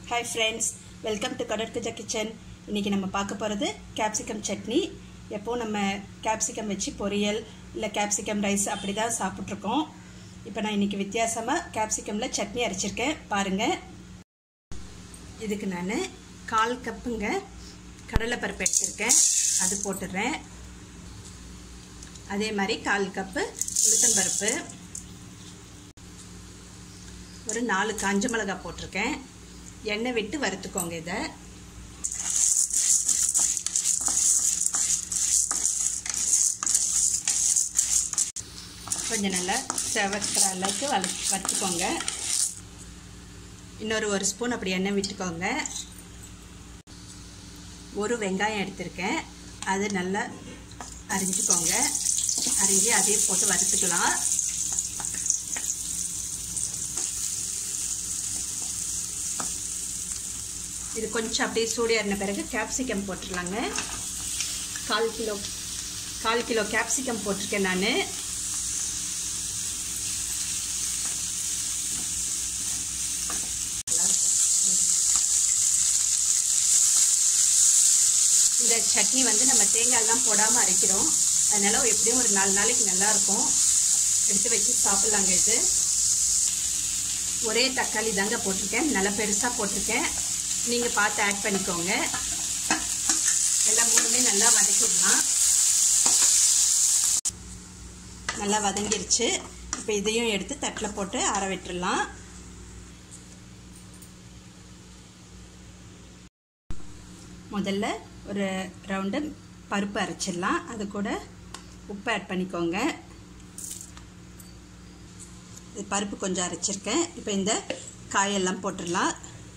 hi friends welcome to கடற்கஜா kitchen இன்றைக்கி நம்ம பார்க்க போகிறது கேப்சிகம் சட்னி எப்போது நம்ம கேப்சிகம் வச்சு பொரியல் இல்லை கேப்சிகம் ரைஸ் அப்படி தான் சாப்பிட்ருக்கோம் இப்போ நான் இன்றைக்கி வித்தியாசமாக கேப்சிகமில் சட்னி அரைச்சிருக்கேன் பாருங்கள் இதுக்கு நான் கால் கப்புங்க கடலைப்பருப்பு எடுத்திருக்கேன் அது போட்டுடுறேன் அதே மாதிரி கால் கப்பு உளுத்தம்பருப்பு ஒரு நாலு காஞ்ச மிளகாய் போட்டிருக்கேன் எண்ணெய் விட்டு வறுத்துக்கோங்க இதை கொஞ்சம் நல்லா செவக்கிற அளவுக்கு வள வறுத்துக்கோங்க இன்னொரு ஒரு ஸ்பூன் அப்படி எண்ணெய் விட்டுக்கோங்க ஒரு வெங்காயம் எடுத்திருக்கேன் அது நல்லா அரிஞ்சுக்கோங்க அரிஞ்சு அதையும் போட்டு வறுத்துக்கலாம் இது கொஞ்சம் அப்படியே சூடியாறின பிறகு கேப்சிகம் போட்டுடலாங்க கால் கிலோ கால் கிலோ கேப்சிகம் போட்டிருக்கேன் நான் இந்த சட்னி வந்து நம்ம தேங்காயெல்லாம் போடாமல் அரைக்கிறோம் அதனால் எப்படியும் ஒரு நாலு நாளைக்கு நல்லாயிருக்கும் எடுத்து வச்சு சாப்பிட்லாங்க இது ஒரே தக்காளி தாங்க போட்டிருக்கேன் நல்லா பெருசாக போட்டிருக்கேன் நீங்கள் பார்த்து ஆட் பண்ணிக்கோங்க எல்லாம் மூணுமே நல்லா வதக்கிடலாம் நல்லா வதங்கிருச்சு இப்போ இதையும் எடுத்து தட்டில் போட்டு ஆற விட்டுடலாம் முதல்ல ஒரு ரவுண்டு பருப்பு அரைச்சிடலாம் அது கூட உப்பு ஆட் பண்ணிக்கோங்க இது பருப்பு கொஞ்சம் அரைச்சிருக்கேன் இப்போ இந்த காயெல்லாம் போட்டுடலாம்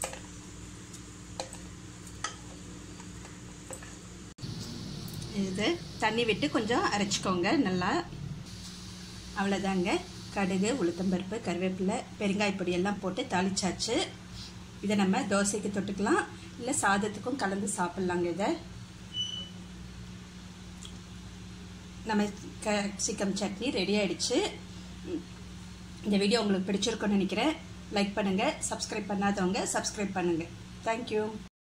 இது தண்ணி விட்டு கொஞ்சம் அரைச்சிக்கோங்க நல்லா அவ்வளோதாங்க கடுகு உளுத்தம்பருப்பு கருவேப்பிலை பெருங்காயப்பொடி எல்லாம் போட்டு தாளிச்சாச்சு இதை நம்ம தோசைக்கு தொட்டுக்கலாம் இல்லை சாதத்துக்கும் கலந்து சாப்பிட்லாங்க இதை நம்ம கேப்சிகம் சட்னி ரெடி ஆகிடுச்சு இந்த வீடியோ உங்களுக்கு பிடிச்சிருக்குன்னு நினைக்கிறேன் லைக் பண்ணுங்கள் சப்ஸ்கிரைப் பண்ணாதவங்க சப்ஸ்கிரைப் பண்ணுங்கள் தேங்க்யூ